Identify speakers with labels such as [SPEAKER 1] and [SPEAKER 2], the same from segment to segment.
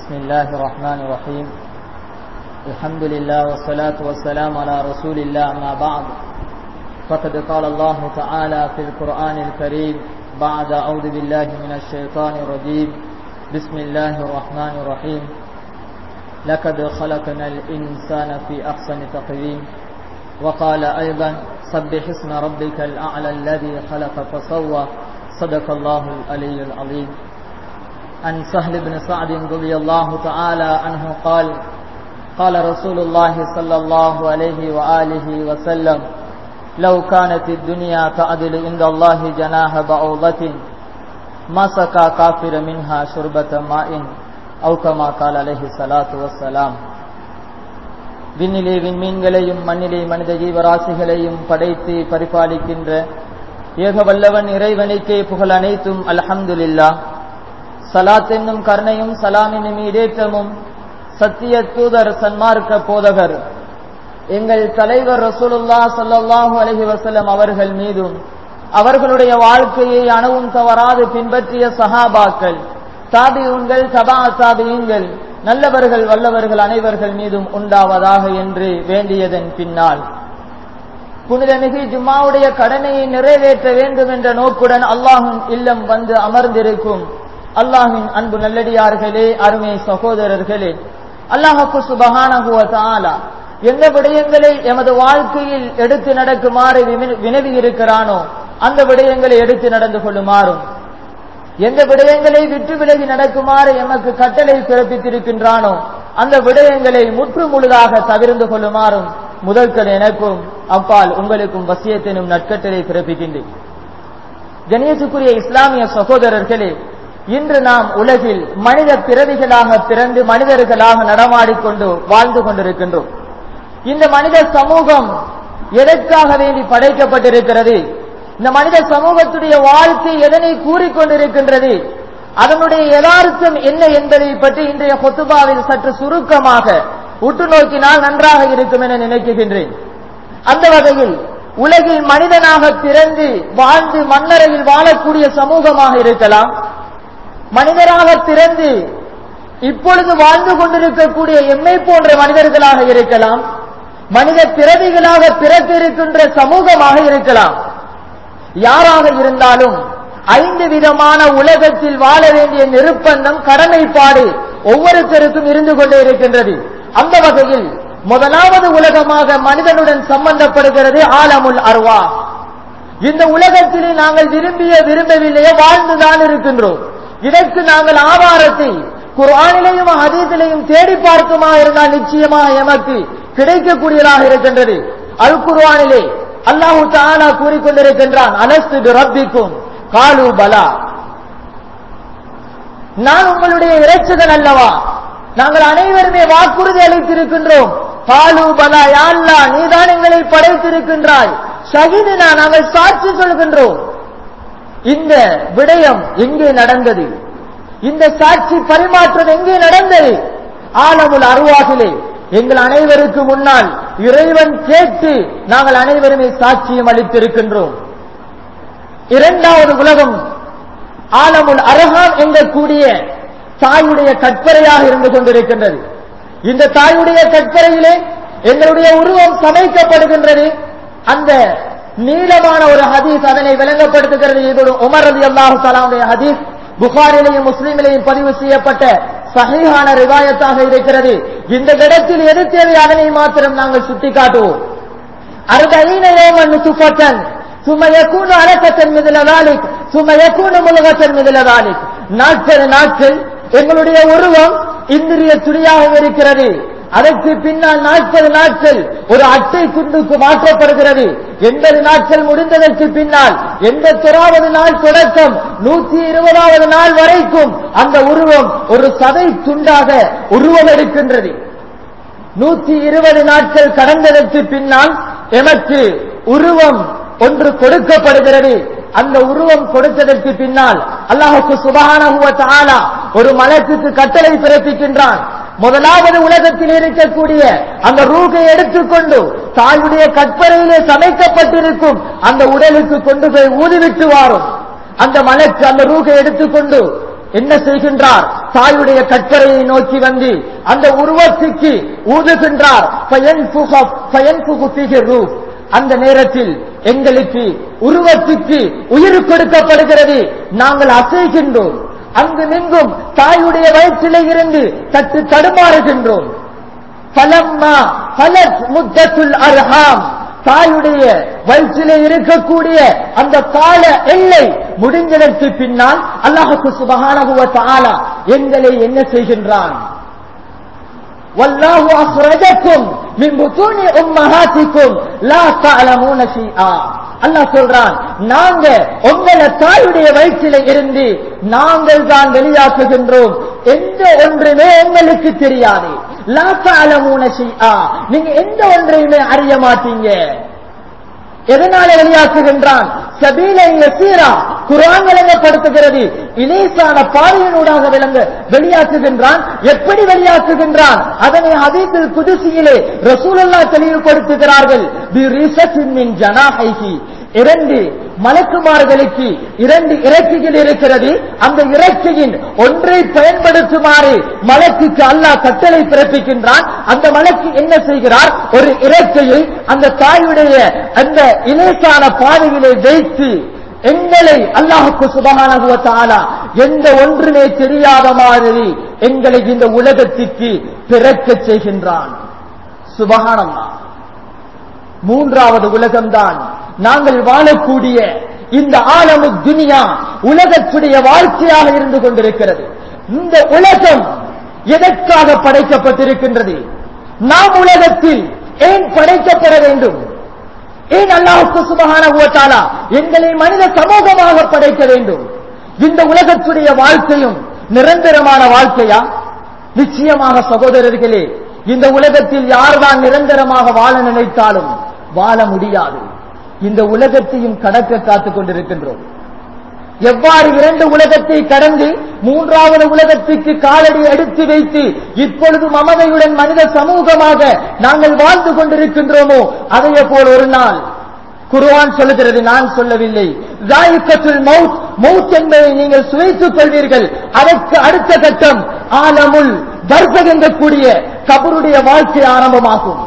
[SPEAKER 1] بسم الله الرحمن الرحيم الحمد لله والصلاة والسلام على رسول الله ما بعد فقد قال الله تعالى في القرآن الكريم بعد أعوذ بالله من الشيطان الرجيم بسم الله الرحمن الرحيم لقد خلقنا الإنسان في أحسن تقويم وقال أيضا سبح اسم ربك الأعلى الذي خلق فسوى صدق الله العلي العظيم عن سهل بن سعد رضي الله تعالى عنه قال قال رسول الله صلى الله عليه وآله وسلم لو كانت الدنيا تعدل عند الله جناح بعوضة ما سقى كافر منها شربة ماء أو كما قال عليه الصلاة والسلام விண்ணிலே விண்மீன்களையும் மண்ணிலே மனித ஜீவராசிகளையும் படைத்து பரிபாலிக்கின்ற ஏக வல்லவன் இறைவனுக்கே புகழ் அனைத்தும் அல்ஹம்துலில்லா சலாத் என்னும் கருணையும் சலாம் என்னும் இடேற்றமும் சத்திய தூதர் சன்மார்க்க போதகர் எங்கள் தலைவர் ரசூலுல்லா சல்லாஹூ அலஹி வசல்லம் அவர்கள் மீதும் அவர்களுடைய வாழ்க்கையை அணுவும் தவறாது பின்பற்றிய சஹாபாக்கள் தாபியூன்கள் தபா தாபியங்கள் நல்லவர்கள் வல்லவர்கள் அனைவர்கள் மீதும் உண்டாவதாக என்று வேண்டியதன் பின்னால் புனிதமிகு ஜும்மாவுடைய கடனையை நிறைவேற்ற வேண்டும் என்ற நோக்குடன் அல்லாஹும் இல்லம் வந்து அமர்ந்திருக்கும் அல்லாஹின் அன்பு நல்லடியார்களே அருமை சகோதரர்களே அல்லாஹு சுபஹானகுவ தாலா எந்த விடயங்களை எமது வாழ்க்கையில் எடுத்து நடக்குமாறு வினவி இருக்கிறானோ அந்த விடயங்களை எடுத்து நடந்து கொள்ளுமாறும் எந்த விடயங்களை விட்டு விலகி நடக்குமாறு எமக்கு கட்டளை பிறப்பித்திருக்கின்றானோ அந்த விடயங்களை முற்று முழுதாக தவிர்ந்து கொள்ளுமாறும் முதற்கல் எனக்கும் அப்பால் உங்களுக்கும் வசியத்தினும் நற்கட்டளை பிறப்பிக்கின்றேன் கணேசுக்குரிய இஸ்லாமிய சகோதரர்களே இன்று நாம் உலகில் மனித பிறவிகளாக பிறந்து மனிதர்களாக நடமாடிக்கொண்டு வாழ்ந்து கொண்டிருக்கின்றோம் இந்த மனித சமூகம் எதற்காக வேண்டி படைக்கப்பட்டிருக்கிறது இந்த மனித சமூகத்துடைய வாழ்க்கை எதனை கூறிக்கொண்டிருக்கின்றது அதனுடைய யதார்த்தம் என்ன என்பதை பற்றி இன்றைய கொத்துபாவில் சற்று சுருக்கமாக உற்று நோக்கினால் நன்றாக இருக்கும் என நினைக்குகின்றேன் அந்த வகையில் உலகில் மனிதனாக பிறந்து வாழ்ந்து மன்னரையில் வாழக்கூடிய சமூகமாக இருக்கலாம் மனிதராக பிறந்து இப்பொழுது வாழ்ந்து கொண்டிருக்கக்கூடிய எம்மை போன்ற மனிதர்களாக இருக்கலாம் மனித பிறவிகளாக பிறக்க இருக்கின்ற சமூகமாக இருக்கலாம் யாராக இருந்தாலும் ஐந்து விதமான உலகத்தில் வாழ வேண்டிய நிர்பந்தம் கடமைப்பாடு ஒவ்வொருத்தருக்கும் இருந்து கொண்டே இருக்கின்றது அந்த வகையில் முதலாவது உலகமாக மனிதனுடன் சம்பந்தப்படுகிறது ஆலமுல் அர்வா இந்த உலகத்திலே நாங்கள் விரும்பிய விரும்பவில்லையோ வாழ்ந்துதான் இருக்கின்றோம் இதற்கு நாங்கள் ஆதாரத்தை குர்ஆனிலையும் ஹதீஸிலையும் தேடி பார்க்குமா இருந்தால் நிச்சயமாக எமக்கு கிடைக்கக்கூடியதாக இருக்கின்றது அல் குர்ஆனிலே அல்லாஹு தாலா கூறிக்கொண்டிருக்கின்றான் அனஸ்து ரப்பிக்கும் காலு பலா நான் உங்களுடைய இறைச்சகன் அல்லவா நாங்கள் அனைவருமே வாக்குறுதி அளித்திருக்கின்றோம் காலு பலா யாழ்லா நீதான் எங்களை படைத்திருக்கின்றாய் ஷஹீதுனா நாங்கள் சாட்சி சொல்கின்றோம் இந்த விடயம் எங்கே நடந்தது இந்த சாட்சி பரிமாற்றம் எங்கே நடந்தது ஆலமுல் அருவாகிலே எங்கள் அனைவருக்கு முன்னால் இறைவன் கேட்டு நாங்கள் அனைவருமே சாட்சியம் அளித்திருக்கின்றோம் இரண்டாவது உலகம் ஆலமுல் அரகாம் எங்கக்கூடிய தாயுடைய கற்பரையாக இருந்து கொண்டிருக்கின்றது இந்த தாயுடைய கற்பரையிலே எங்களுடைய உருவம் சமைக்கப்படுகின்றது அந்த நீளமான ஒரு ஹதீஸ் அதனை விளங்கப்படுத்துகிறது இது உமர் அலி அல்லாஹு சலாமுடைய ஹதீஸ் புகாரிலையும் முஸ்லீமிலையும் பதிவு செய்யப்பட்ட சகையான ரிவாயத்தாக இருக்கிறது இந்த இடத்தில் எது தேவை அதனை மாத்திரம் நாங்கள் சுட்டிக்காட்டுவோம் அறுபதீன யோமன் சுப்பத்தன் ثم يكون علقة مثل ذلك ثم يكون ملغة مثل ذلك நாட்கள் நாட்கள் எங்களுடைய உருவம் இந்திரிய துணியாக இருக்கிறது அதற்கு பின்னால் நாற்பது நாட்கள் ஒரு அட்டை குண்டுக்கு மாற்றப்படுகிறது எண்பது நாட்கள் முடிந்ததற்கு பின்னால் எண்பத்தொராவது நாள் தொடக்கம் நூத்தி இருபதாவது நாள் வரைக்கும் அந்த உருவம் ஒரு சதை துண்டாக உருவம் எடுக்கின்றது நூத்தி இருபது நாட்கள் கடந்ததற்கு பின்னால் எமக்கு உருவம் ஒன்று கொடுக்கப்படுகிறது அந்த உருவம் கொடுத்ததற்கு பின்னால் அல்லாஹுக்கு சுபகான ஒரு மலத்துக்கு கட்டளை பிறப்பிக்கின்றான் முதலாவது உலகத்தில் இருக்கக்கூடிய அந்த ரூகை எடுத்துக்கொண்டு தாயுடைய கற்பறையிலே சமைக்கப்பட்டிருக்கும் அந்த உடலுக்கு கொண்டு போய் ஊதிவிட்டு வாரும் அந்த மலக்கு அந்த ரூகை எடுத்துக்கொண்டு என்ன செய்கின்றார் தாயுடைய கட்டளையை நோக்கி வந்து அந்த உருவத்துக்கு ஊதுகின்றார் ஃபயன்ஃபுக- ஃபயன்ஃபுகு ஃபீஹி ரூஹ். அந்த நேரத்தில் எங்களுக்கு உருவத்துக்கு உயிர் கொடுக்கப்படுகிறது நாங்கள் அசைகின்றோம் அங்கு நின்றும் தாயுடைய வயிற்றிலே இருந்து தட்டு தடுமாறுகின்றோம் பலம்மா பலத் முத்தத்துல் அர்ஹாம் தாயுடைய வயிற்றிலே இருக்கக்கூடிய அந்த கால எல்லை முடிஞ்சதற்கு பின்னால் அல்லாஹுக்கு சுபஹானஹு வ தஆலா எங்களை என்ன செய்கின்றான் வல்லாஹு அஹ்ரஜக்கும் மின் புத்தூனி உம்மஹாத்திக்கும் லா தஅலமூன ஷைஆ அல்லாஹ் சொல்றான் நாங்க உங்களை தாயுடைய வயிற்றில இருந்து நாங்கள் தான் வெளியாக்குகின்றோம் எந்த ஒன்றுமே உங்களுக்கு தெரியாது லா தஅலமூன ஷைஆ நீங்க எந்த ஒன்றையுமே அறிய மாட்டீங்க எதனால வெளியாக்குகின்றான் சபீலை யசீரா குரான் விளங்கப்படுத்துகிறது இலேசான பாதையினூடாக விளங்க வெளியாக்குகின்றான் எப்படி வெளியாக்குகின்றான் அதனை ஹதீஸில் குதிசியிலே ரசூலுல்லா தெளிவுபடுத்துகிறார்கள் பி ரிசத்தின் மின் ஜனாஹைஹி இரண்டு மலக்குமார்களுக்கு இரண்டு இறக்கைகள் இருக்கிறது அந்த இறக்கையின் ஒன்றை பயன்படுத்துமாறு மலக்குக்கு அல்லாஹ் கட்டளை பிறப்பிக்கின்றான் அந்த மலக்கு என்ன செய்கிறார் ஒரு இறக்கையை அந்த தாயுடைய அந்த இலேசான பாதையிலே வைத்து எங்களை அல்லாஹுக்கு சுபகானகுவ தாலா எந்த ஒன்றுமே தெரியாத மாதிரி எங்களை இந்த உலகத்திற்கு பிறக்கச் செய்கின்றான் சுபகானம்மா மூன்றாவது உலகம்தான் நாங்கள் வாழக்கூடிய இந்த ஆலமு துனியா உலகத்துடைய வாழ்க்கையாக இருந்து கொண்டிருக்கிறது இந்த உலகம் எதற்காக படைக்கப்பட்டிருக்கின்றது நாம் உலகத்தில் ஏன் படைக்கப்பட வேண்டும் ஏன் அல்லாஹுக்கு சுபகான ஓட்டாளா எங்களை மனித சமூகமாக படைக்க வேண்டும் இந்த உலகத்துடைய வாழ்க்கையும் நிரந்தரமான வாழ்க்கையா நிச்சயமாக சகோதரர்களே இந்த உலகத்தில் யார்தான் நிரந்தரமாக வாழ நினைத்தாலும் வாழ முடியாது இந்த உலகத்தையும் கடக்க காத்துக் கொண்டிருக்கின்றோம் எவ்வாறு இரண்டு உலகத்தை கடந்து மூன்றாவது உலகத்திற்கு காலடி எடுத்து வைத்து இப்பொழுது மமதையுடன் மனித சமூகமாக நாங்கள் வாழ்ந்து கொண்டிருக்கின்றோமோ அதைய போல் ஒரு நாள் குர்ஆன் சொல்லுகிறது நான் சொல்லவில்லை ஜாயிக்கத்துல் மவுத் மவுத் என்பதை நீங்கள் சுவைத்துக் கொள்வீர்கள் அதற்கு அடுத்த கட்டம் ஆலமுல் தர்பக் என்கக்கூடிய கபருடைய வாழ்க்கை ஆரம்பமாகும்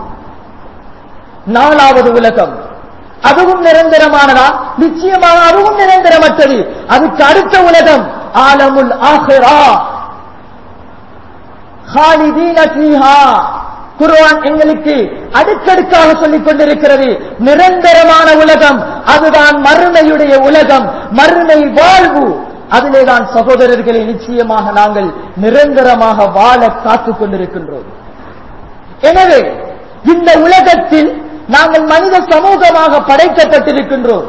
[SPEAKER 1] நாலாவது உலகம் அதுவும் நிரந்தரமானதா நிச்சயமாக அதுவும் நிரந்தரமற்றது அதுக்கு அடுத்த உலகம் ஆலமுல் ஆஹிரா خالدين فيها குர்ஆன் எங்களுக்கு அடுக்கடுக்காக சொல்லிக் கொண்டிருக்கிறது நிரந்தரமான உலகம் அதுதான் மறுமையுடைய உலகம் மறுமை வாழ்வு அதிலேதான் சகோதரர்களை நிச்சயமாக நாங்கள் நிரந்தரமாக வாழ காத்துக் கொண்டிருக்கின்றோம் எனவே இந்த உலகத்தில் நாங்கள் மனித சமூகமாக படைக்கப்பட்டிருக்கின்றோம்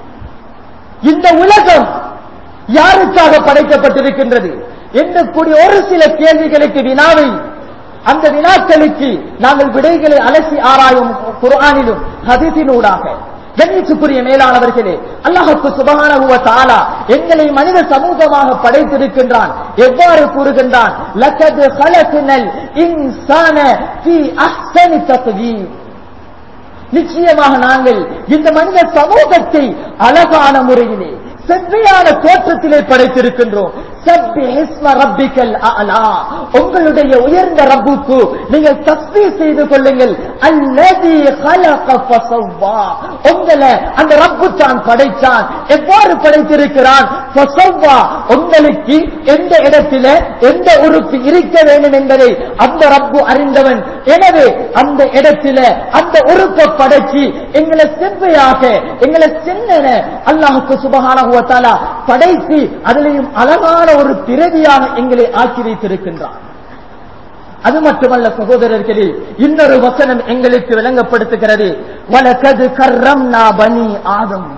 [SPEAKER 1] இந்த உலகம் யாருக்காக படைக்கப்பட்டிருக்கின்றது எண்ணக்கூடிய ஒரு சில கேள்விகளுக்கு வினாவை அந்த வினாக்களுக்கு நாங்கள் விடைகளை அலசி ஆராயும் குர்ஆனிலும் ஹதீஸினூடாக கண்ணியத்துக்குரிய மேலானவர்களே அல்லாஹுக்கு சுபஹானஹு வ தஆலா எங்களை மனித சமூகமாக படைத்திருக்கின்றான் எவ்வாறு கூறுகின்றான் லக்கத் خلقنال இன்சான ஃபீ அஹ்சனி தக்வீம் நிச்சயமாக நாங்கள் இந்த மனித சமூகத்தை அழகான முறையிலே செவ்வையான தோற்றத்திலே படைத்திருக்கின்றோம் சப்பி ஹிஸ்ம ரப்பிக்கல் அலா உங்களுடைய உயர்ந்த ரப்புக்கு நீங்கள் தஸ்பீ செய்து கொள்ளுங்கள் அல்லதி خلق فسوى உங்களை அந்த ரப்பு தான் படைத்தான் எவ்வாறு படைத்திருக்கிறான் ஃபசவ்வா உங்களுக்கு எந்த இடத்தில எந்த உறுப்பு இருக்க வேண்டும் என்பதை அந்த ரப்பு அறிந்தவன் எனவே அந்த இடத்தில அந்த உறுப்பை படைச்சி எங்களை செவ்வையாக எங்களை சின்னன அல்லாஹுக்கு சுபஹானஹு வ தஆலா படைத்து அதிலேயும் அழகான ஒரு பிறவியாக எங்களை ஆக்கி வைத்திருக்கின்றான் அது மட்டுமல்ல சகோதரர்களே இன்னொரு வசனம் எங்களுக்கு விளங்கப்படுத்துகிறது வலக்கது கர்ரம்னா பனி ஆதம்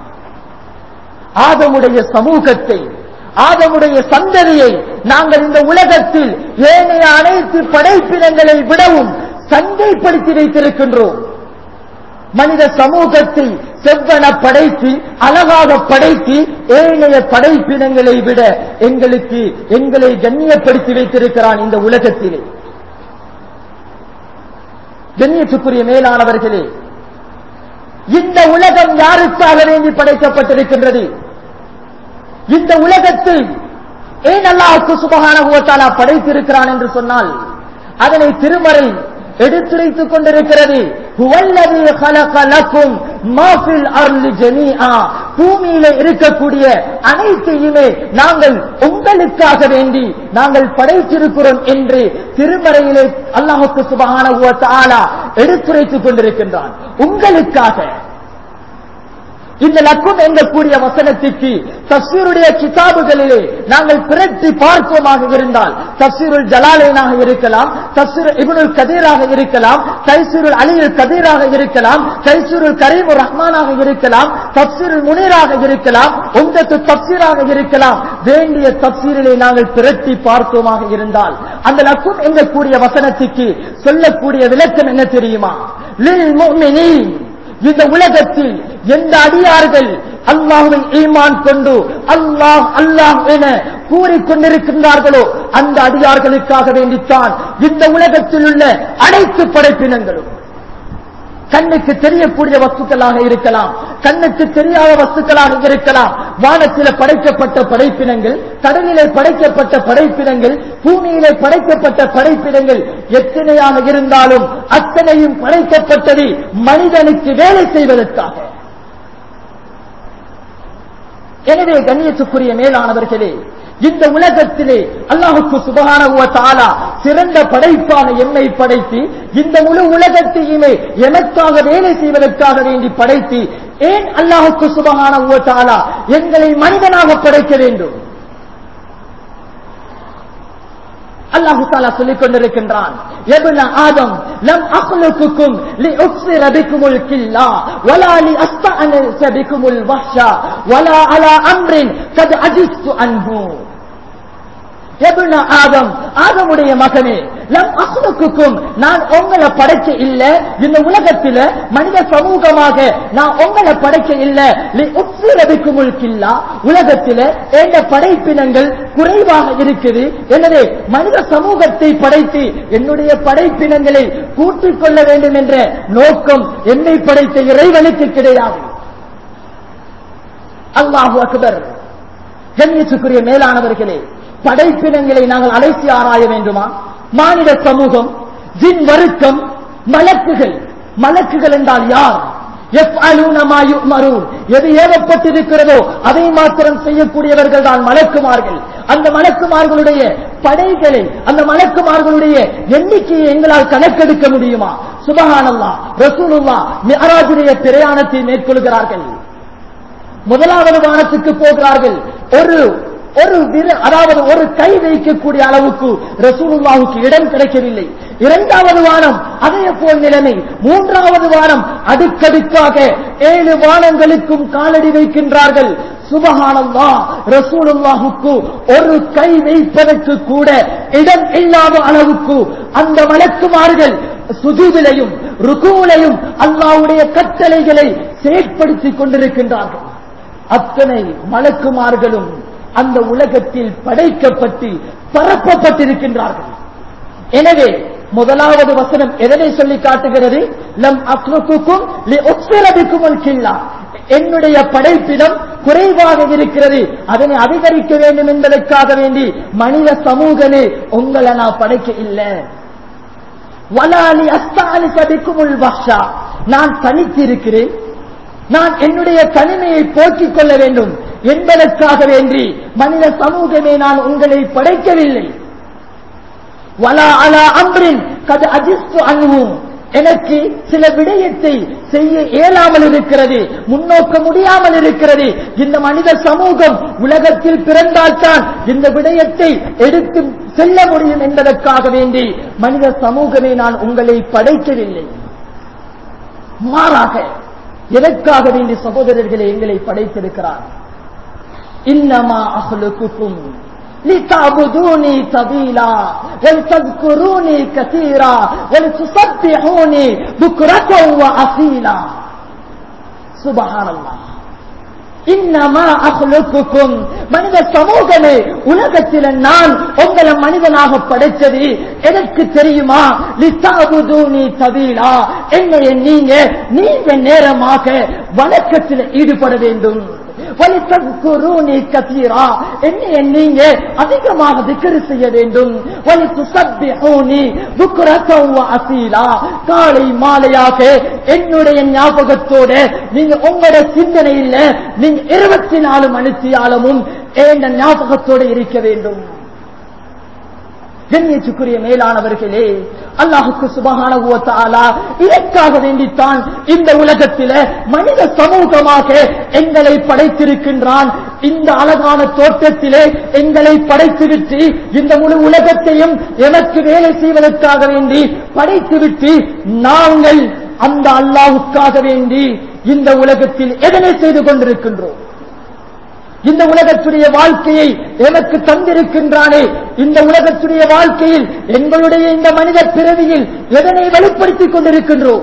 [SPEAKER 1] ஆதமுடைய சமூகத்தை ஆதமுடைய சந்ததியை நாங்கள் இந்த உலகத்தில் ஏனைய அனைத்து படைப்பினங்களை விடவும் சந்தைப்படுத்தி வைத்திருக்கின்றோம் மனித சமூகத்தை செவ்வன படைத்து அழகாக படைத்து ஏனைய படைப்பினங்களை விட எங்களுக்கு எங்களை கண்ணியப்படுத்தி வைத்திருக்கிறான் இந்த உலகத்திலே கண்ணியத்துக்குரிய மேலானவர்களே இந்த உலகம் யாருக்காக வேண்டி படைக்கப்பட்டிருக்கின்றது இந்த உலகத்தை ஏன் அல்லாஹுக்கு சுபகான படைத்திருக்கிறான் என்று சொன்னால் அதனை திருமறை எடுத்துரைத்துக் கொண்டிருக்கிறது "ஹுவல்லதீ خَلَقَ لَكُمْ مَا فِي الْأَرْضِ جَمِيعًا." பூமியில இருக்கக்கூடிய அனைத்தையுமே நாங்கள் உங்களுக்காக வேண்டி நாங்கள் படைத்திருக்கிறோம் என்று திருமறையிலே அல்லாஹுக்கு சுபஹானஹு வ தஆலா எடுத்துரைத்துக் கொண்டிருக்கின்றான் உங்களுக்காக இந்த லக்கும் எங்கக்கூடிய வசனத்திற்கு தப்சீருடைய கிதாபுகளிலே நாங்கள் பிரட்டி பார்ப்போமாக இருந்தால் தப்சீருல் ஜலாலேனாக இருக்கலாம் தப்சீர் இப்னுல் கதீராக இருக்கலாம் தைசீருல் அலியுல் கதீராக இருக்கலாம் தைசீருல் கரீமுர் ரஹ்மானாக இருக்கலாம் தப்சீருல் முனீராக இருக்கலாம் உங்கத்து தப்சீராக இருக்கலாம் வேண்டிய தப்சீரிலே நாங்கள் பிரட்டி பார்த்தோமாக இருந்தால் அந்த லக்கும் எங்கக்கூடிய வசனத்திற்கு சொல்லக்கூடிய விளக்கம் என்ன தெரியுமா லில் முஃமினீன் இந்த உலகத்தில் எந்த அடியார்கள் அல்லாஹுவை ஈமான் கொண்டு அல்லாஹ் அல்லாஹ் என கூறிக்கொண்டிருக்கின்றார்களோ அந்த அடியார்களுக்காக வேண்டித்தான் இந்த உலகத்தில் உள்ள அனைத்து படைப்பினங்களும் கண்ணுக்கு தெரியக்கூடிய வஸ்துக்களாக இருக்கலாம் கண்ணுக்கு தெரியாத வஸ்துக்களாக இருக்கலாம் வானத்தில படைக்கப்பட்ட படைப்பினங்கள் கடலிலே படைக்கப்பட்ட படைப்பினங்கள் பூமியிலே படைக்கப்பட்ட படைப்பினங்கள் எத்தனையாக இருந்தாலும் அத்தனையும் படைக்கப்பட்டது மனிதனுக்கு வேலை செய்வதற்காக எனவே கண்ணியத்துக்குரிய மேலானவர்களே இந்த உலகத்திலே அல்லாஹுக்கு சுபகான தாலா சிறந்த படைப்பான எம்மை படைத்து இந்த முழு உலகத்தையுமே எமக்காக வேலை செய்வதற்காக வேண்டி படைத்து ஏன் அல்லாஹுக்கு சுபகான தாலா எங்களை மனிதனாக படைக்க வேண்டும் அல்லாஹு தாலா சொல்லிக் கொண்டிருக்கின்றான் எபுன ஆதம் லம் அஹ்லுக்குக்கும் லி உக்ஸிர பிக்குமுல் கில்லா வலா லி அஸ்தஅனஸ பிக்குமுல் வஹ்ஷா வலா அலா அம்ரின் கத் அஜிஸ்து அன்ஹு எபுன ஆதம் ஆதமுடைய மகனே லம் அஹ்லுக்குக்கும் நான் உங்களை படைக்க இல்ல இந்த உலகத்தில மனித சமூகமாக நான் உங்களை படைக்க இல்ல லி உக்ஸிர பிக்குமுல் கில்லா உலகத்தில எந்த படைப்பினங்கள் குறைவாக இருக்குது எனவே மனித சமூகத்தை படைத்து என்னுடைய படைப்பினங்களை கூட்டிக் கொள்ள வேண்டும் என்ற நோக்கம் என்னை படைத்த இறைவனுக்கு கிடையாது அல்லாஹு அக்பர் கண்ணியத்துக்குரிய மேலானவர்களே படைப்பினங்களை நாங்கள் அலைசி ஆராய வேண்டுமா மாநில சமூகம் ஜின் வருத்தம் மலக்குகள் மலக்குகள் என்றால் யார் எது ஏவப்பட்டிருக்கிறதோ அதை மாத்திரம் செய்யக்கூடியவர்கள் தான் மலக்குமார்கள் அந்த மலக்குமார்களுடைய படைகளை அந்த மலக்குமார்களுடைய எண்ணிக்கையை எங்களால் கணக்கெடுக்க முடியுமா சுபஹானல்லா ரசூலுல்லா மிஹராஜுடைய பிரயாணத்தை மேற்கொள்கிறார்கள் முதலாவது வானத்துக்கு போகிறார்கள் ஒரு ஒரு விர அதாவது ஒரு கை வைக்கக்கூடிய அளவுக்கு ரசூலுல்லாவுக்கு இடம் கிடைக்கவில்லை இரண்டாவது வானம் அதே போல் நிலைமை மூன்றாவது வானம் அடுக்கடுக்காக ஏழு வானங்களுக்கும் காலடி வைக்கின்றார்கள் சுபஹானல்லா ரசூலுல்லாஹுக்கு ஒரு கை வைப்பதற்கு கூட இடம் இல்லாத அளவுக்கு அந்த வழக்குமார்கள் சுஜூதிலையும் ருகூலையும் அல்லாவுடைய கட்டளைகளை செயற்படுத்திக் கொண்டிருக்கின்றார்கள் அத்தனை மலக்குமார்களும் அந்த உலகத்தில் படைக்கப்பட்டு பரப்பப்பட்டிருக்கின்றார்கள் எனவே முதலாவது வசனம் எதனை சொல்லி காட்டுகிறது லம் அக்னுக்கும் கில்லா என்னுடைய படைப்பிடம் குறைவாக இருக்கிறது அதனை அதிகரிக்க வேண்டும் என்பதற்காக வேண்டி மனித சமூகமே உங்களை நான் படைக்க இல்லை வலாலி அஸ்தானி சபிக்குமுல் பாஷா நான் தனித்திருக்கிறேன் நான் என்னுடைய தனிமையை போக்கிக் கொள்ள வேண்டும் என்பதற்காக வேண்டி மனித சமூகமே நான் உங்களை படைக்கவில்லை வலா அலா அம்ரின் கது அஜிஸ்து அணுவும் எனக்கு சில விடயத்தை செய்ய இயலாமல் இருக்கிறது முன்னோக்க முடியாமல் இருக்கிறது இந்த மனித சமூகம் உலகத்தில் பிறந்தால்தான் இந்த விடயத்தை எடுத்து செல்ல முடியும் என்பதற்காக வேண்டி மனித சமூகமே நான் உங்களை படைக்கவில்லை மாறாக எதற்காக வேண்டி சகோதரர்களை எங்களை படைத்திருக்கிறார் இன்னமா அஹ்லுக்குக்கும் لتعبدوني طويلا ولتذكروني كثيرا ولتسبحوني بكرة وأصيلا سبحان الله இன்னமா அஹ்லுக்குக்கும் மனித சமூகமே உலகத்தில் நான் உங்களை மனிதனாக படைச்சது எதற்கு தெரியுமா லித்தாபுதூனி தவீலா என்னைய நீங்க நீங்க நேரமாக வணக்கத்தில் ஈடுபட வேண்டும் வலித்தகுருனி கசீரா என்னை நீங்க அதிகமாக திக்கரு செய்ய வேண்டும் வலித்துசப்பிஹூனி புக்ரத்தம் வ அசீலா காலை மாலையாக என்னுடைய ஞாபகத்தோட நீங்க உங்களோட சிந்தனையில் நீங்க இருபத்தி நாலு மணித்தியாலமும் என் ஞாபகத்தோட இருக்க வேண்டும் கண்ணியத்துக்குரிய மேலானவர்களே அல்லாஹுக்கு சுபகான இதற்காக வேண்டித்தான் இந்த உலகத்தில மனித சமூகமாக எங்களை படைத்திருக்கின்றான் இந்த அழகான தோட்டத்திலே எங்களை படைத்துவிட்டு இந்த முழு உலகத்தையும் எனக்கு வேலை செய்வதற்காக வேண்டி படைத்துவிட்டு நாங்கள் அந்த அல்லாஹுக்காக வேண்டி இந்த உலகத்தில் எதனை செய்து கொண்டிருக்கின்றோம் இந்த உலகத்துடைய வாழ்க்கையை எமக்கு தந்திருக்கின்றானே இந்த உலகத்துடைய வாழ்க்கையில் எங்களுடைய இந்த மனித பிறவியில் எதனை வெளிப்படுத்திக் கொண்டிருக்கின்றோம்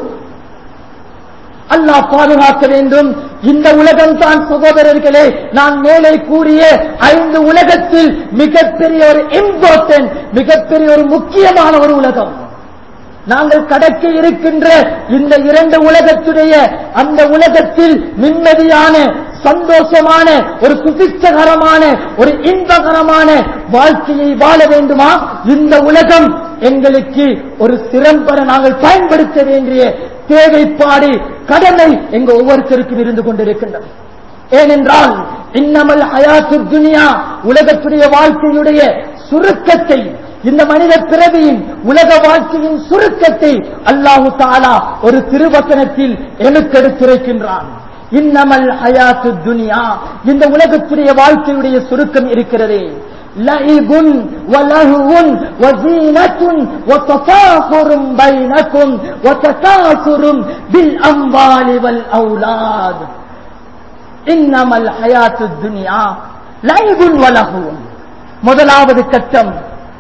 [SPEAKER 1] அல்லாஹ் பாதுகாக்க வேண்டும் இந்த உலகம் தான் சகோதரர்களே நான் மேலே கூறிய ஐந்து உலகத்தில் மிகப்பெரிய ஒரு இம்பார்ட்டன்ட் மிகப்பெரிய ஒரு முக்கியமான ஒரு உலகம் நாங்கள் கடக்க இருக்கின்ற இந்த இரண்டு உலகத்துடைய அந்த உலகத்தில் நிம்மதியான சந்தோஷமான ஒரு சுபிச்சகரமான ஒரு இன்பகரமான வாழ்க்கையை வாழ வேண்டுமா இந்த உலகம் எங்களுக்கு ஒரு சிறம்பட நாங்கள் பயன்படுத்த வேண்டிய தேவைப்பாடு கடமை எங்க ஒவ்வொருத்தருக்கும் இருந்து கொண்டிருக்கின்றது ஏனென்றால் இன்னமல் ஹயாத்து துனியா உலகத்துடைய வாழ்க்கையுடைய சுருக்கத்தை இந்த மனித பிறவியின் உலக வாழ்க்கையின் சுருக்கத்தை அல்லாஹு தாலா ஒரு திருவசனத்தில் எனக்கெடுத்துரைக்கின்றான் இன்னமல் ஹயாத்து துனியா இந்த உலகத்துடைய வாழ்க்கையுடைய சுருக்கம் இருக்கிறதே لعب ولهو وزينة وتفاخر بينكم وتكاثر بالأموال والأولاد إنما الحياة الدنيا لعب ولهو முதலாவது கட்டம்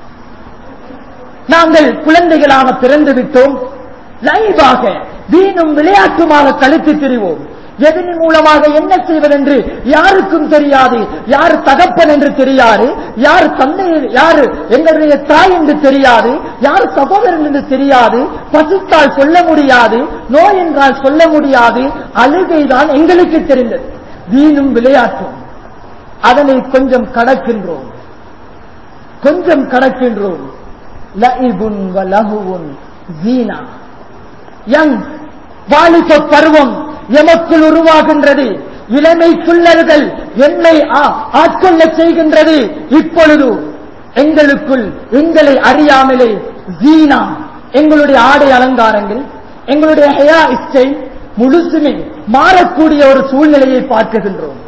[SPEAKER 1] நாங்கள் குழந்தைகளாக பிறந்து விட்டோம் லைவாக வீணும் விளையாட்டுமாக கழித்து திரிவோம் எதன் மூலமாக என்ன செய்வதென்று யாருக்கும் தெரியாது யார் தகப்பன் என்று தெரியாது யார் தந்தை யார் எங்களுடைய தாய் என்று தெரியாது யார் சகோதரன் என்று தெரியாது பசித்தால் சொல்ல முடியாது நோய் என்றால் சொல்ல முடியாது அழுகைதான் எங்களுக்கு தெரிந்தது வீணும் விளையாட்டும் அதனை கொஞ்சம் கடக்கின்றோம் கொஞ்சம் கடக்கின்றோம் லஇபுன் வலஹுவுன் ஜீனா யங் வாலிப பருவம் எமக்குள் உருவாகின்றது இளமை குள்ளர்கள் என்னை ஆ- ஆட்கொள்ளச் செய்கின்றது இப்பொழுது எங்களுக்குள் எங்களை அறியாமலே ஜீனா எங்களுடைய ஆடை அலங்காரங்கள் எங்களுடைய ஹெயா இச்சை முழுசுமே மாறக்கூடிய ஒரு சூழ்நிலையை பார்க்குகின்றோம்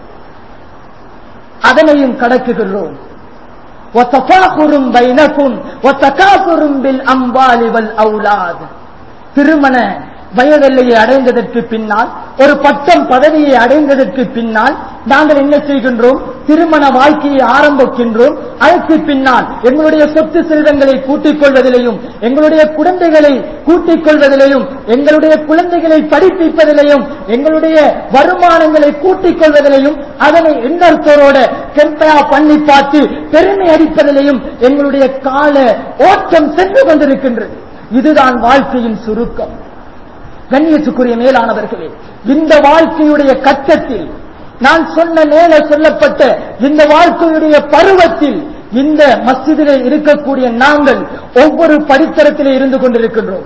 [SPEAKER 1] அதனையும் கடக்குகின்றோம் وتفاخر بينكم وتكاثر بالأموال والأولاد திருமண வயதெல்லையை அடைந்ததற்கு பின்னால் ஒரு பட்டம் பதவியை அடைந்ததற்கு பின்னால் நாங்கள் என்ன செய்கின்றோம் திருமண வாழ்க்கையை ஆரம்பிக்கின்றோம் அதற்கு பின்னால் எங்களுடைய சொத்து செல்வங்களை கூட்டிக் கொள்வதிலையும் எங்களுடைய குழந்தைகளை கூட்டிக் கொள்வதிலையும் எங்களுடைய குழந்தைகளை படிப்பிப்பதிலையும் எங்களுடைய வருமானங்களை கூட்டிக் கொள்வதிலையும் அதனை இன்னொருத்தரோட கம்பேர் பண்ணி பார்த்து பெருமை அடிப்பதிலையும் எங்களுடைய கால ஓட்டம் சென்று கொண்டிருக்கின்றது இதுதான் வாழ்க்கையின் சுருக்கம் கண்ணியத்துக்குரிய மேலானவர்களே இந்த வாழ்க்கையுடைய கட்டத்தில் நான் சொன்ன மேல சொல்லப்பட்ட இந்த வாழ்க்கையுடைய பருவத்தில் இந்த மஸ்ஜிதிலே இருக்கக்கூடிய நாங்கள் ஒவ்வொரு படித்தரத்திலே இருந்து கொண்டிருக்கின்றோம்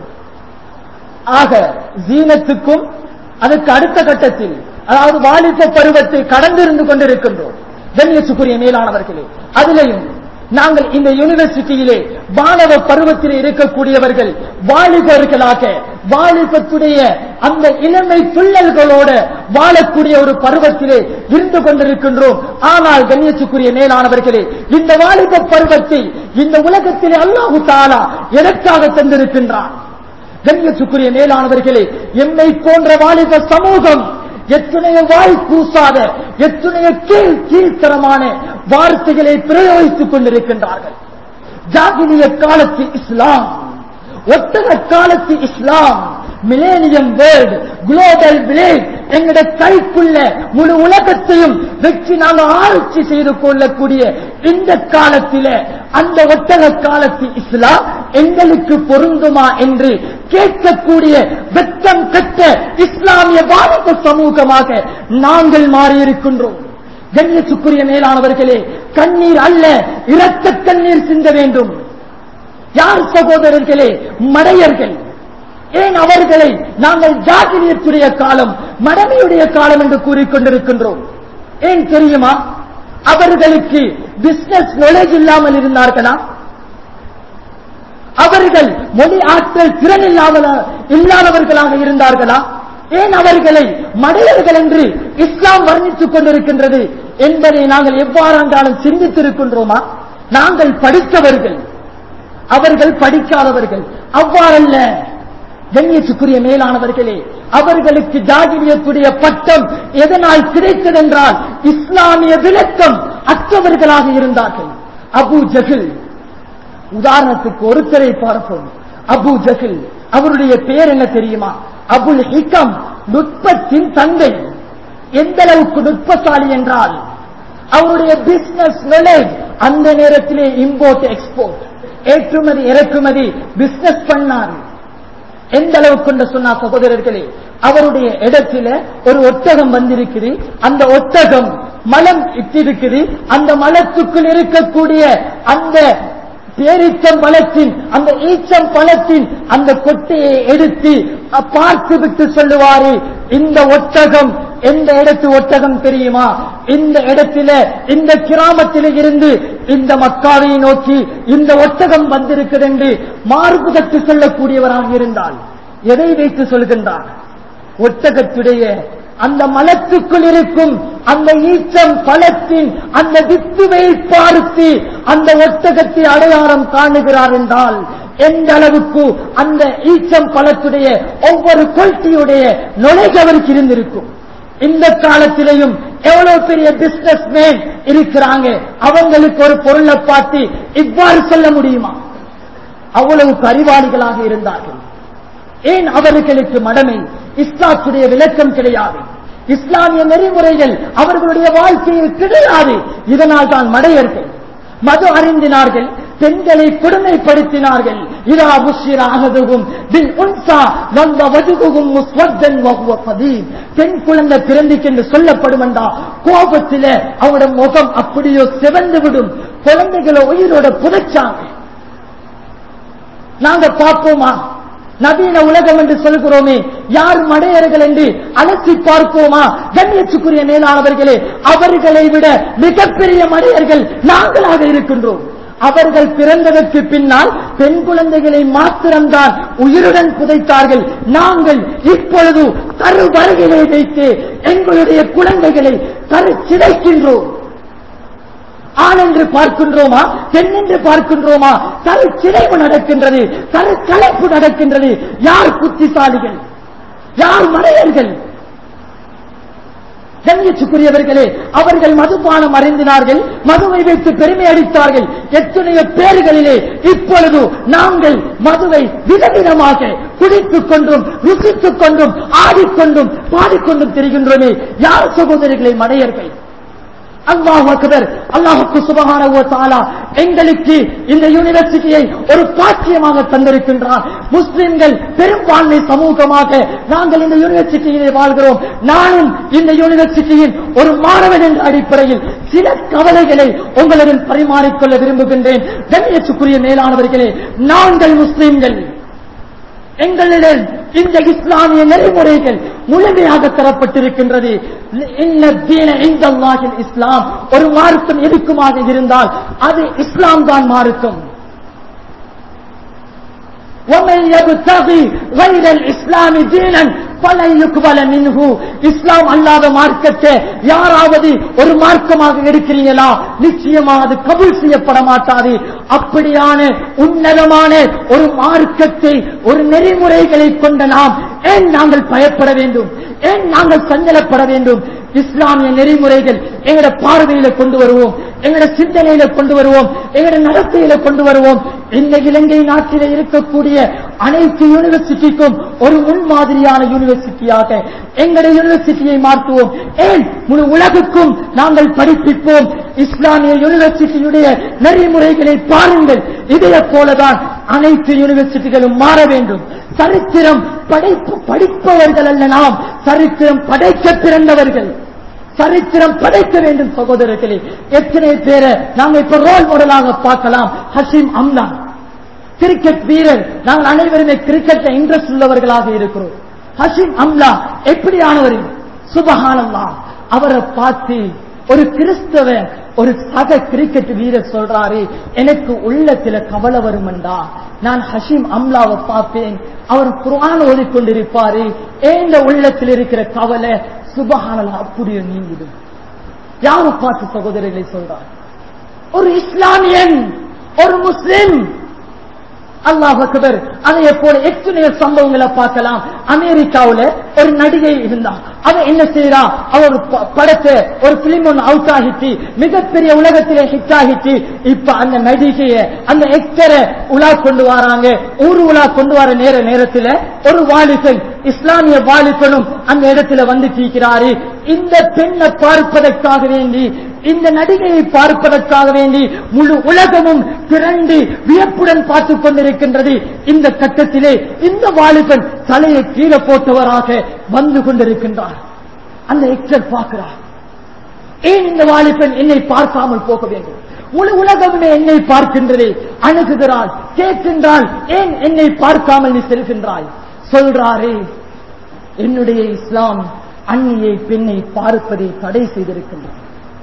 [SPEAKER 1] ஆக ஜீனத்துக்கும் அதற்கு அடுத்த கட்டத்தில் அதாவது வாலிப பருவத்தை கடந்திருந்து கொண்டிருக்கின்றோம் கண்ணியத்துக்குரிய மேலானவர்களே அதிலையும் நாங்கள் இந்த யூனிவர்சிட்டியிலே மாணவ பருவத்தில் இருக்கக்கூடியவர்கள் வாலிபர்களாக வாலிபத்துடைய அந்த இளமை பிள்ளல்களோட வாழக்கூடிய ஒரு பருவத்திலே இருந்து கொண்டிருக்கின்றோம் ஆனால் கண்ணியத்துக்குரிய மேலானவர்களே இந்த வாலிப பருவத்தை இந்த உலகத்திலே அல்லாஹு தாலா எதற்காக தந்திருக்கின்றான் கண்ணியத்துக்குரிய மேலானவர்களே எம்மை போன்ற வாலிப சமூகம் எத்தனைய வாய் கூசாத எத்தனைய கீழ் கீழ்த்தரமான வார்த்தைகளை பிரயோகித்துக் கொண்டிருக்கின்றார்கள் ஜாகிலிய காலத்து இஸ்லாம் ஒட்டக காலத்து இஸ்லாம் மிலேனியம் வேர்ல்ட் குளோபல் வில்லேஜ் எங்களுடைய கைக்குள்ள முழு உலகத்தையும் வெற்றி நாங்கள் ஆராய்ச்சி செய்து கொள்ளக்கூடிய இந்த காலத்தில அந்த ஒட்டக காலத்து இஸ்லாம் எங்களுக்கு பொருந்துமா என்று கேட்கக்கூடிய வெட்கம் கட்ட இஸ்லாமிய வாலிப சமூகமாக நாங்கள் மாறியிருக்கின்றோம் கண்ணியத்துக்குரிய மேலானவர்களே கண்ணீர் அல்ல இரத்த கண்ணீர் சிந்த வேண்டும் யார் சகோதரர்களே மடையர்கள் ஏன் அவர்களை நாங்கள் ஜாகிரியத்துடைய காலம் மடமையுடைய காலம் என்று கூறிக்கொண்டிருக்கின்றோம் ஏன் தெரியுமா அவர்களுக்கு பிசினஸ் நாலேஜ் இல்லாமல் இருந்தார்களா அவர்கள் மொழி ஆற்றல் திறன் இல்லாமல் இல்லாதவர்களாக இருந்தார்களா ஏன் அவர்களை மடையர்கள் என்று இஸ்லாம் வர்ணித்துக் கொண்டிருக்கின்றது என்பதை நாங்கள் எவ்வாறாண்டாலும் சிந்தித்திருக்கின்றோமா நாங்கள் படித்தவர்கள் அவர்கள் படிக்காதவர்கள் அவ்வாறல்ல கண்ணியத்துக்குரிய மேலானவர்களே அவர்களுக்கு ஜாகிரியத்துடைய பட்டம் எதனால் கிடைத்ததென்றால் இஸ்லாமிய விளக்கம் அற்றவர்களாக இருந்தார்கள் அபு ஜஹில் உதாரணத்துக்கு ஒருத்தரை பார்ப்போம் அபு ஜஹில் அவருடைய பேர் என்ன தெரியுமா அபுல் ஹிகம் நுட்பத்தின் தந்தை எந்த அளவுக்கு நுட்பசாலி என்றால் அவருடைய பிசினஸ் நாலேஜ் அந்த நேரத்திலே இம்போர்ட் எக்ஸ்போர்ட் ஏற்றுமதி இறக்குமதி பிசினஸ் பண்ணார் எந்த அளவுக்கு கொண்டு சொன்னா சகோதரர்களே அவருடைய இடத்துல ஒரு ஒட்டகம் வந்திருக்குது அந்த ஒட்டகம் மலம் இட்டிருக்குது அந்த மலத்துக்குள் இருக்கக்கூடிய அந்த பேரிச்சம் பழத்தின் அந்த ஈச்சம் பழத்தின் அந்த கொட்டையை எடுத்து பார்த்து விட்டு சொல்லுவாரு இந்த ஒட்டகம் எந்த இடத்து ஒட்டகம் தெரியுமா இந்த இடத்தில இந்த கிராமத்தில இருந்து இந்த மக்காவை நோக்கி இந்த ஒட்டகம் வந்திருக்கிறது என்று மார்புகத்து சொல்லக்கூடியவராக இருந்தால் எதை வைத்து சொல்கின்றார் ஒட்டகத்துடைய அந்த மலத்துக்குள் இருக்கும் அந்த ஈச்சம் பழத்தின் அந்த வித்துவை பார்த்து அந்த ஒட்டகத்தை அடையாளம் காணுகிறார் என்றால் எந்த அளவுக்கு அந்த ஈச்சம் பழத்துடைய ஒவ்வொரு கொள்கையுடைய நுழைவு அவருக்கு இருந்திருக்கும் இந்த காலத்திலையும் எவ்வளவு பெரிய பிசினஸ் மேன் இருக்கிறாங்க அவங்களுக்கு ஒரு பொருளை பார்த்து இவ்வாறு சொல்ல முடியுமா அவ்வளவுக்கு அறிவாளிகளாக இருந்தார்கள் ஏன் அவர்களுக்கு மடமை இஸ்லாத்துடைய விளக்கம் கிடையாது இஸ்லாமிய நெறிமுறைகள் அவர்களுடைய வாழ்க்கையில் கிடையாது இதனால் தான் மடையர்கள் மது அறிந்தினார்கள் பெண்களை கொடுமைப்படுத்தினார்கள் இதா புஷிர அகதுகும் பில் உன்சா வந்த வஜுகுகும் முஸ்வத்தன் வகுவ பதீம் பெண் குழந்தை பிறந்திக்கு என்று சொல்லப்படும் என்றா கோபத்தில அவருடைய முகம் அப்படியோ சிவந்து விடும் குழந்தைகளை உயிரோட புதைச்சாங்க நாங்க பார்ப்போமா நவீன உலகம் என்று சொல்கிறோமே யார் மடையர்கள் என்று அலசி பார்ப்போமா கண்ணியத்துக்குரிய மேலானவர்களே அவர்களை விட மிகப்பெரிய மடையர்கள் நாங்களாக இருக்கின்றோம் அவர்கள் பிறந்ததற்கு பின்னால் பெண் குழந்தைகளை மாத்திரம்தான் உயிருடன் புதைத்தார்கள் நாங்கள் இப்பொழுது கரு வருகையை வைத்து எங்களுடைய குழந்தைகளை கரு சிதைக்கின்றோம் ஆண் என்று பார்க்கின்றோமா பெண் என்று பார்க்கின்றோமா கரு சிதைவு நடக்கின்றது கரு கலப்பு நடக்கின்றது யார் புத்திசாலிகள் யார் மடையர்கள் கண்ணியத்துக்குரியவர்களே அவர்கள் மதுபானம் அறிந்தினார்கள் மதுவை வைத்து பெருமை அடித்தார்கள் எத்தனையோ பேர்களிலே இப்பொழுது நாங்கள் மதுவை விதவிதமாக குடித்துக் கொண்டும் ருசித்துக் கொண்டும் ஆடிக்கொண்டும் பாடிக்கொண்டும் திரிகின்றோமே யார் சகோதரிகளை மடையர்கள் அல்லாஹ் அக்பர் அல்லாஹுக்கு சுபகான தாலா எங்களுக்கு இந்த யூனிவர்சிட்டியை ஒரு பாக்கியமாக தந்திருக்கின்றார் முஸ்லிம்கள் பெரும்பான்மை சமூகமாக நாங்கள் இந்த யூனிவர்சிட்டியிலே வாழ்கிறோம் நானும் இந்த யூனிவர்சிட்டியின் ஒரு மாணவன் என்ற அடிப்படையில் சில கவலைகளை உங்களுடன் பரிமாறிக்கொள்ள விரும்புகின்றேன் கண்ணியத்துக்குரிய மேலானவர்களே நாங்கள் முஸ்லிம்கள் எங்களிடம் இந்த இஸ்லாமிய நெறிமுறைகள் முழுமையாக தரப்பட்டிருக்கின்றது இன்ன தீன இந்த அல்லாஹில் இஸ்லாம் ஒரு மார்க்கம் எதுக்குமாக இருந்தால் அது இஸ்லாம் தான் மார்க்கம் ومن يبتغي غير الاسلام دينا فلن يقبل منه இஸ்லாம் அல்லாத மார்க்கத்தை யாராவது ஒரு மார்க்கமாக எடுக்கிறீங்களா நிச்சயமா அது கபூல் செய்யப்பட மாட்டாது அப்படியான உன்னதமான ஒரு மார்க்கத்தை ஒரு நெறிமுறைகளை கொண்ட நாம் ஏன் நாங்கள் பயப்பட வேண்டும் ஏன் நாங்கள் சஞ்சலப்பட வேண்டும் இஸ்லாமிய நெறிமுறைகள் எங்கட பார்வையில கொண்டு வருவோம் எங்கட சிந்தனையில கொண்டு வருவோம் எங்கட நடத்தையில கொண்டு வருவோம் இந்த இலங்கை நாட்டில இருக்கக்கூடிய அனைத்து யூனிவர்சிட்டிக்கும் ஒரு முன்மாதிரியான யூனிவர்சிட்டியாக எங்கட யூனிவர்சிட்டியை மாற்றுவோம் ஏன் முழு உலகுக்கும் நாங்கள் படிப்பிப்போம் இஸ்லாமிய யூனிவர்சிட்டியுடைய நெறிமுறைகளை பாருங்கள் இதைய போலதான் அனைத்து யூனிவர்சிட்டிகளும் மாற வேண்டும் சரித்திரம் படைப்பு படிப்பவர்கள் அல்ல நாம் சரித்திரம் படைக்க பிறந்தவர்கள்
[SPEAKER 2] சரித்திரம் படைக்க வேண்டும் சகோதரர்களே எத்தனை பேரை நாங்க இப்ப ரோல் மாடலாக பார்க்கலாம் ஹசீம் அம்லா கிரிக்கெட் வீரர் நாங்கள் அனைவருமே கிரிக்கெட்ல இன்ட்ரெஸ்ட் உள்ளவர்களாக இருக்கிறோம் ஹசீம் அம்லா எப்படியானவர் சுபஹானல்லா அவரை பார்த்து ஒரு கிறிஸ்தவ ஒரு சக கிரிக்கெட் வீரர் சொல்றாரு எனக்கு உள்ளத்துல கவலை வருமெண்டா நான் ஹஷீம் அம்லாவை பார்ப்பேன் அவர் குர்ஆன் ஓதிக்கொண்டிருப்பாரு ஏந்த உள்ளத்தில் இருக்கிற கவலை சுபஹானல்லா அப்படியே நீங்கிடும் யாரை பார்த்து சகோதரர்களை சொல்றார் ஒரு இஸ்லாமியன் ஒரு முஸ்லிம் அல்லாஹ் அக்பர் அதை போல எத்தனையோ சம்பவங்களை பார்க்கலாம் அமெரிக்காவுல ஒரு நடிகை இருந்தா அவ என்ன செய்யறா அவ ஒரு ப- படத்தை ஒரு பிலிம் ஒன்று அவுட் ஆகிட்டு மிகப்பெரிய உலகத்திலே ஹிட் ஆகிட்டு இப்ப அந்த நடிகைய அந்த எக்டரை உலா கொண்டு வராங்க ஊர் உலா கொண்டு வர நேர நேரத்துல ஒரு வாலிபன் இஸ்லாமிய வாலிபனும் அந்த இடத்துல வந்து தீக்கிறாரு இந்த பெண்ணை பார்ப்பதற்காக வேண்டி இந்த நடிகையை பார்ப்பதற்காக வேண்டி முழு உலகமும் திரண்டு வியப்புடன் பார்த்துக் கொண்டிருக்கின்றது இந்த கட்டத்திலே இந்த வாலிபன் தலையை கீழே போட்டவராக வந்து கொண்டிருக்கின்றார் அந்த எக்டர் பார்க்கிறார் ஏன் இந்த வாலிபன் என்னை பார்க்காமல் போக வேண்டும் முழு உலகமே என்னை பார்க்கின்றது அணுகுகிறாள் கேட்கின்றாள் ஏன் என்னை பார்க்காமல் நீ செல்கின்றாய் சொல்றாரே என்னுடைய இஸ்லாம் அந்நியை பெண்ணை பார்ப்பதை தடை செய்திருக்கின்றது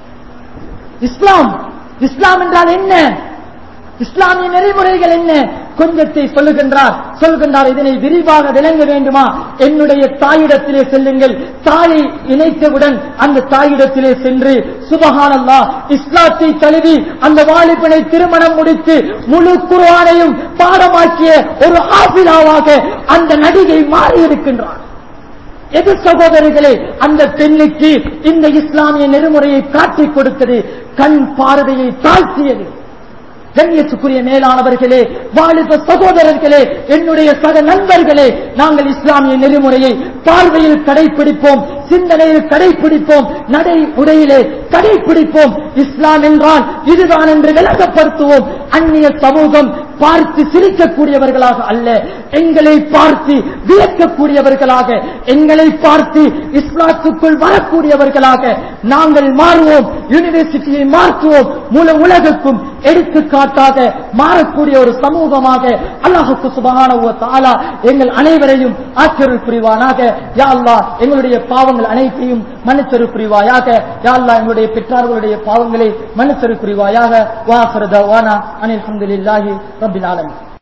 [SPEAKER 2] இஸ்லாம் இஸ்லாம் என்றால் என்ன இஸ்லாமிய நெறிமுறைகள் என்ன கொஞ்சத்தை சொல்லுகின்றார் சொல்கின்றார் இதனை விரிவாக விளங்க வேண்டுமா என்னுடைய தாயிடத்திலே செல்லுங்கள் தாயை இணைத்தவுடன் அந்த தாயிடத்திலே சென்று சுபஹானல்லா இஸ்லாத்தை தழுவி அந்த வாலிபனை திருமணம் முடித்து முழு குர்ஆனையும் பாடமாக்கிய ஒரு ஆபிலாவாக அந்த நடிகை மாறியிருக்கின்றார் எது சகோதரிகளே அந்த பெண்ணுக்கு இந்த இஸ்லாமிய நெறிமுறையை காட்டிக் கொடுத்தது கண் பார்வையை தாழ்த்தியது கண்ணியத்துக்குரிய மேலானவர்களே வாலிப சகோதரர்களே என்னுடைய சக நண்பர்களே நாங்கள் இஸ்லாமிய நெறிமுறையை பார்வையில் கடைபிடிப்போம் சிந்தனையில் கடைபிடிப்போம் நடை உடையிலே கடைபிடிப்போம் இஸ்லாம் என்றால் இதுதான் என்று விளங்கப்படுத்துவோம் அந்நிய சமூகம் பார்த்து சிரிக்கக்கூடியவர்களாக அல்ல எங்களை பார்த்து வியக்கக்கூடியவர்களாக எங்களை பார்த்து இஸ்லாத்துக்குள் வரக்கூடியவர்களாக நாங்கள் மாறுவோம் யூனிவர்சிட்டியை மாற்றுவோம் முழு உலகுக்கும் எடுத்துக்காட்டாக மாறக்கூடிய ஒரு சமூகமாக அல்லாஹுக்கு சுபகான தாலா எங்கள் அனைவரையும் ஆச்சரிய புரிவானாக யா அல்லாஹ் எங்களுடைய பாவங்கள் அனைத்தையும் மன்னித்தரு புரிவாயாக யா அல்லாஹ் எங்களுடைய பெற்றார்களுடைய பாவங்களை மன்னித்தரு புரிவாயாக வாசரத வானா அனில் அஹமதுல்லாஹி ரபில் ஆலமீன்